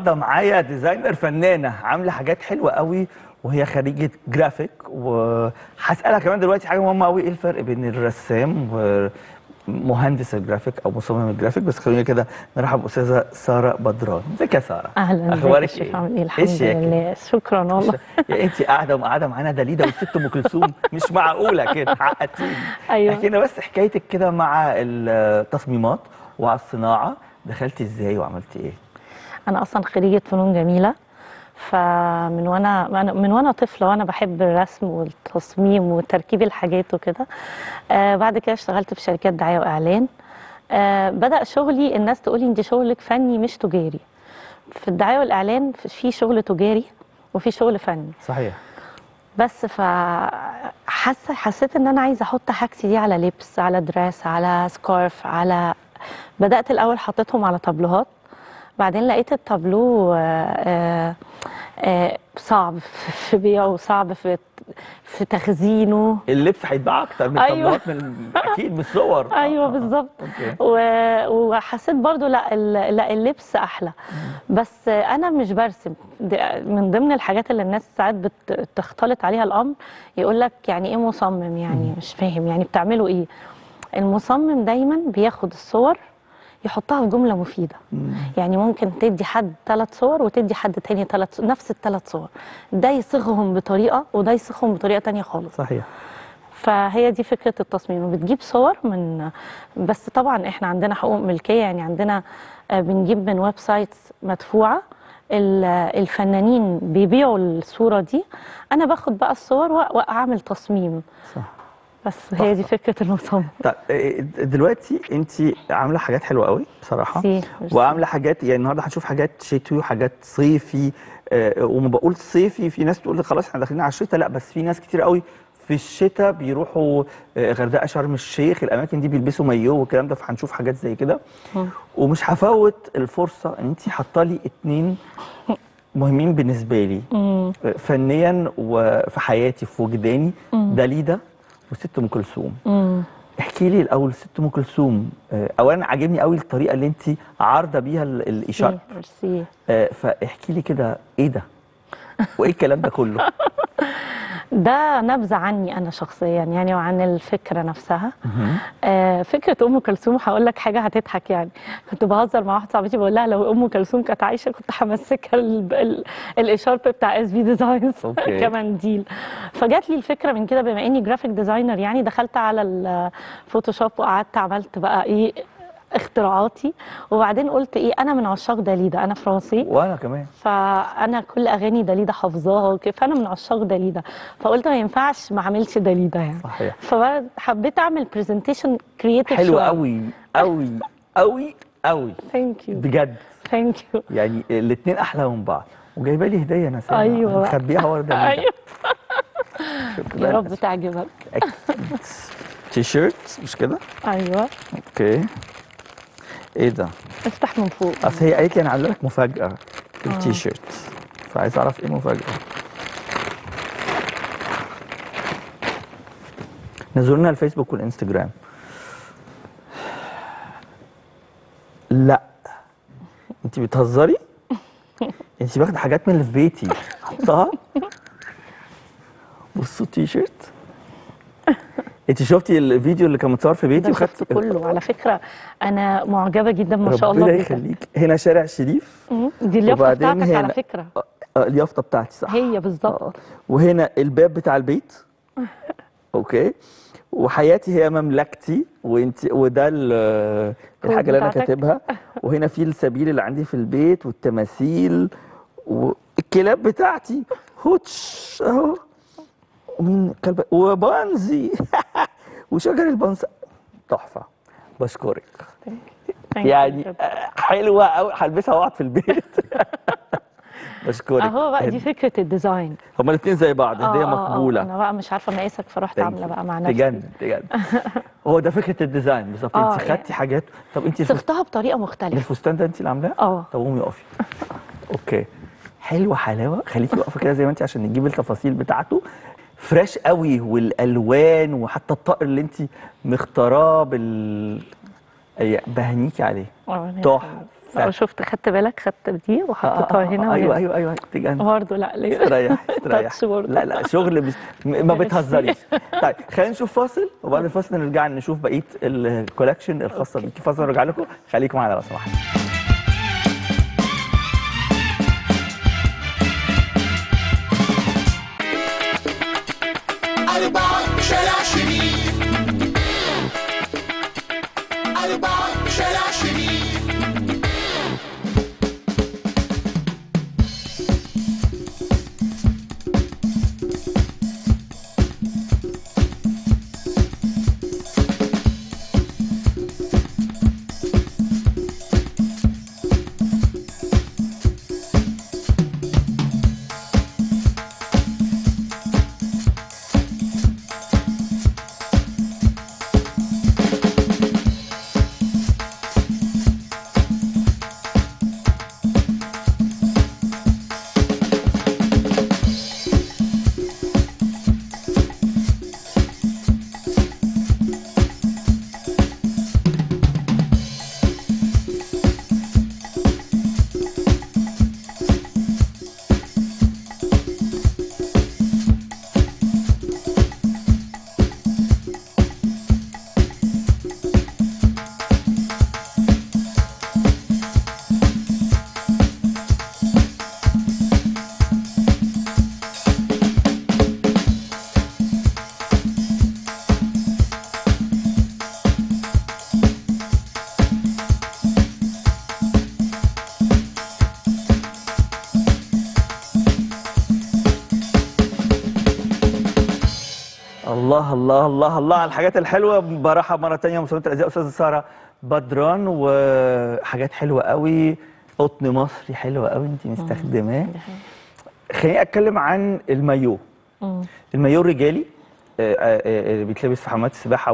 النهارده معايا ديزاينر فنانه عامله حاجات حلوه قوي وهي خريجه جرافيك وهسالها كمان دلوقتي حاجه مهمه قوي ايه الفرق بين الرسام ومهندس الجرافيك او مصمم الجرافيك بس خلينا كده نرحب باستاذه ساره بدران ازيك يا ساره اهلا اخبارك ازيك يا ايه شيخ عامل ايه الحمد الشياكة؟ لله شكرا والله يا انت قاعده وقاعده معانا دليده والست ام كلثوم مش معقوله كده عقدتيني أيوة. احكي لنا بس حكايتك كده مع التصميمات وعلى الصناعه دخلتي ازاي وعملتي ايه انا اصلا خريجه فنون جميله فمن وانا أنا- من وانا طفله وانا بحب الرسم والتصميم وتركيب الحاجات وكده آه بعد كده اشتغلت في شركات دعايه واعلان آه بدا شغلي الناس تقول لي انت شغلك فني مش تجاري في الدعايه والاعلان في شغل تجاري وفي شغل فني صحيح بس ف حاسه حسيت ان انا عايزه احط حاجتي دي على لبس على دراس على سكارف على بدات الاول حطيتهم على طابلوهات بعدين لقيت التابلو آه، آه، آه، صعب في بيعه وصعب في في تخزينه اللبس هيتباع اكتر من أيوة. الطبلات من اكيد من الصور ايوه آه، آه. بالظبط اوكي و- وحسيت برضو لا ال- لا اللبس احلى بس انا مش برسم ده من ضمن الحاجات اللي الناس ساعات بت- بتختلط عليها الامر يقول لك يعني ايه مصمم يعني مش فاهم يعني بتعملوا ايه المصمم دايما بياخد الصور يحطها في جمله مفيده يعني ممكن تدي حد ثلاث صور وتدي حد تاني ثلاث نفس الثلاث صور ده يصيغهم بطريقه وده يصيغهم بطريقه تانية خالص صحيح فهي دي فكره التصميم بتجيب صور من بس طبعا احنا عندنا حقوق ملكيه يعني عندنا آه، بنجيب من ويب سايتس مدفوعه ال- الفنانين بيبيعوا الصوره دي انا باخد بقى الصور وأ- واعمل تصميم صح بس هي دي فكره المصمم طيب إيه، دلوقتي انت عامله حاجات حلوه قوي بصراحه ميرسي، ميرسي. وعامله حاجات يعني النهارده هنشوف حاجات شتوي وحاجات صيفي آه، وما بقول صيفي في ناس تقول لي خلاص احنا داخلين على الشتاء لا بس في ناس كتير قوي في الشتاء بيروحوا آه، غردقه شرم الشيخ الاماكن دي بيلبسوا مايو والكلام ده فهنشوف حاجات زي كده ومش هفوت الفرصه ان انت حاطه لي اتنين مهمين بالنسبه لي مم. فنيا وفي حياتي في وجداني داليدا وست ام كلثوم مم. احكي لي الاول ست ام كلثوم آه، اولا عاجبني قوي الطريقه اللي انت عارضه بيها ال- الاشاره ميرسي آه، فاحكي لي كده ايه ده وايه الكلام ده كله ده نبذه عني انا شخصيا يعني وعن الفكره نفسها آه، فكره ام كلثوم هقول لك حاجه هتضحك يعني كنت بهزر مع واحده صاحبتي بقول لها لو ام كلثوم كانت عايشه كنت همسكها ال- ال- الاشارب بتاع اس في ديزاينز أوكي. كمنديل فجات لي الفكره من كده بما اني جرافيك ديزاينر يعني دخلت على الفوتوشوب وقعدت عملت بقى ايه اختراعاتي وبعدين قلت ايه انا من عشاق داليدا انا فرنسي وانا كمان فانا كل اغاني داليدا حافظاها وكده فانا من عشاق داليدا فقلت ما ينفعش ما اعملش داليدا يعني صحيح فحبيت اعمل برزنتيشن كرييتيف حلو قوي قوي قوي قوي ثانك يو بجد ثانك يو يعني الاثنين احلى من بعض وجايبه لي هديه انا سامع أيوة بقى. مخبيها ورا داليدا ايوه شكراً. يا رب تعجبك أكيد. تي شيرت مش كده ايوه اوكي ايه ده افتح من فوق اصل هي قالت لي انا عامله لك مفاجاه في آه. التي شيرت فعايز اعرف ايه المفاجاه نزلوا لنا الفيسبوك والانستجرام لا انت بتهزري انت واخده حاجات من اللي في بيتي حطها بصوا التي شيرت انت شفتي الفيديو اللي كان متصور في بيتي ده شفته كله على فكره انا معجبه جدا ما شاء الله ربنا بيك. يخليك هنا شارع شريف مم. دي اليافطه وبعدين بتاعتك على هنا- فكره آه، اليافطه بتاعتي صح هي آه. بالظبط وهنا الباب بتاع البيت اوكي وحياتي هي مملكتي وانت وده ال- الحاجه اللي انا بتاعتك. كاتبها وهنا في السبيل اللي عندي في البيت والتماثيل والكلاب بتاعتي هوتش اهو ومين الكلب وبانزي وشجر البنز تحفه بشكرك Thank you يعني جداً. آه، حلوه قوي هلبسها واقعد في البيت بشكرك اهو بقى دي فكره الديزاين هما الاثنين زي بعض آه، هديه آه، آه. مقبوله انا بقى مش عارفه مقاسك فرحت Thank عامله you. بقى مع نفسي تجنن تجنن هو ده فكره الديزاين بالظبط آه، انت يعني. خدتي حاجات طب انت الفستان صفتها بطريقه مختلفه الفستان ده انت اللي عاملاه؟ اه طب قومي اقفي اوكي حلوه حلاوه خليكي واقفه كده زي ما انت عشان نجيب التفاصيل بتاعته فريش قوي والالوان وحتى الطقر اللي انت مختاراه بال أي- بهنيكي عليه آه، أنا تحفه فعلا. شفت خدت بالك خدت دي وحطيتها هنا ايوه وهنا. ايوه ايوه تجنن برضه لا ليه استريح استريح تاتش برضه. لا لا شغل مش م- ما بتهزريش طيب خلينا نشوف فاصل وبعد الفاصل نرجع نشوف بقيه الكولكشن الخاصه بيكي فاصل نرجع لكم خليكم معانا لو سمحتوا أربعة شارع شريف أربعة شارع شريف الله الله الله الله على الحاجات الحلوه برحب مره تانية مصممه الازياء استاذه ساره بدران وحاجات حلوه قوي قطن مصري حلوه قوي انت مستخدماه خليني اتكلم عن المايو المايو الرجالي آه، آه، آه، اللي بيتلبس في حمامات السباحه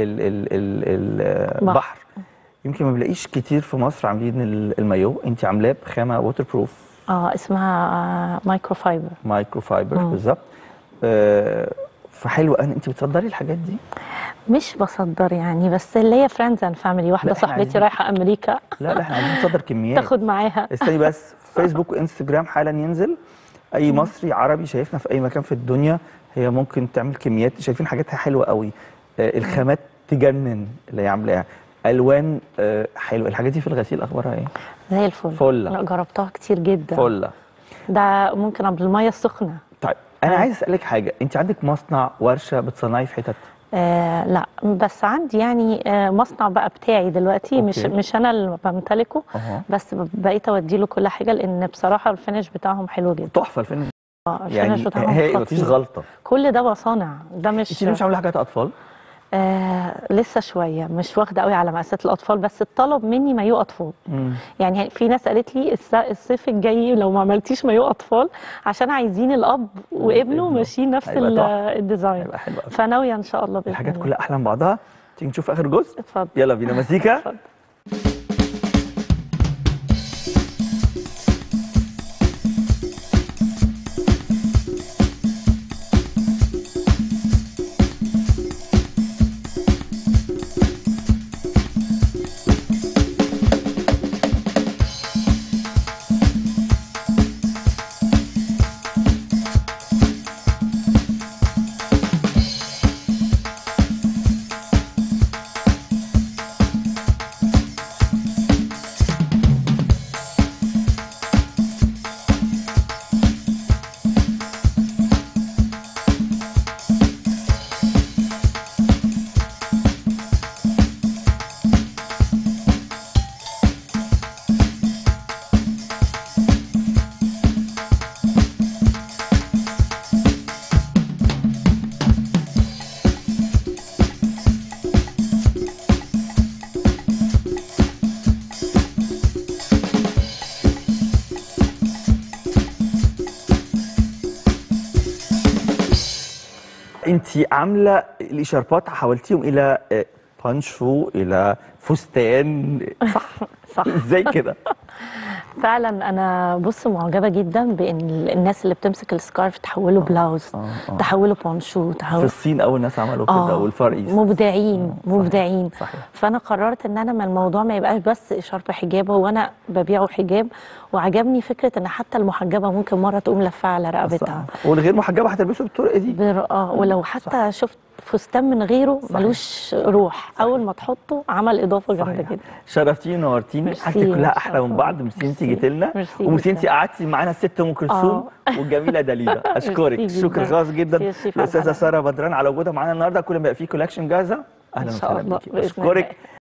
والبحر يمكن ما بلاقيش كتير في مصر عاملين ال- المايو انت عاملاه بخامه ووتر بروف اه اسمها مايكرو فايبر مايكرو فايبر بالظبط آه، فحلو أوي. انت بتصدري الحاجات دي مش بصدر يعني بس اللي هي فريندز اند فاميلي واحده لا، إحنا صاحبتي عايزين- رايحه امريكا لا لا احنا عايزين نصدر كميات تاخد معاها استني بس فيسبوك وانستجرام حالا ينزل اي مصري عربي شايفنا في اي مكان في الدنيا هي ممكن تعمل كميات شايفين حاجاتها حلوه قوي آه، الخامات تجنن اللي هي عاملاها الوان آه، حلوه الحاجات دي في الغسيل اخبارها ايه زي الفل فلة. لا جربتها كتير جدا فله ده ممكن قبل الميه السخنه طيب انا آه. عايز اسالك حاجه انت عندك مصنع ورشه بتصنعي في حتت آه لا بس عندي يعني آه مصنع بقى بتاعي دلوقتي مش أوكي. مش انا اللي بمتلكه اها بس بقيت اودي له كل حاجه لان بصراحه الفينش بتاعهم حلو جدا تحفه الفيلم اه الفينش يعني بتاعهم هي مفيش خطير. غلطه كل ده مصانع ده انت مش ليه مش عامله حاجات اطفال آه لسه شويه مش واخده قوي على مقاسات الاطفال بس الطلب مني مايو اطفال مم. يعني في ناس قالت لي الس- الصيف الجاي لو ما عملتيش مايو اطفال عشان عايزين الاب وابنه ابنه. ماشيين نفس هيبقى ال- تحفة. الديزاين هيبقى حلو قوي فناويه ان شاء الله باذن الحاجات الله كلها احلى من بعضها تيجي نشوف اخر جزء اتفضل يلا بينا مزيكا اتفضل. انت عامله الاشاربات حولتيهم الى آه، بانشو الى فستان صح صح ازاي كده فعلا انا بص معجبه جدا بان ال- الناس اللي بتمسك السكارف تحوله بلاوز آه، آه. تحوله بونشو في تحوله الصين اول ناس عملوا كده والفار ايست مبدعين صحيح، مبدعين صحيح. فانا قررت ان انا ما الموضوع ما يبقاش بس شرط حجاب هو انا ببيعه حجاب وعجبني فكره ان حتى المحجبه ممكن مره تقوم لفاه على رقبتها صح. والغير محجبه هتلبسه بالطرق دي بر... اه ولو حتى شفت فستان من غيره ملوش روح اول ما تحطه عمل اضافه جامده صحيح جدا شرفتيني ونورتيني ميرسي، حاجتك كلها ميرسي احلى من يا بعض فندم. ميرسي انت ميرسي. جيتي لنا ميرسي وميرسي انت جدا. قعدتي معانا الست ام كلثوم والجميله دليده اشكرك ميرسي شكر جدا. خاص جدا ميرسي يا شيخ الاستاذه عبد ساره بدران على وجودها معانا النهارده كل ما يبقى في كولكشن جاهزه اهلا إن شاء وسهلا الله، بيكي بإذن بشكرك الله.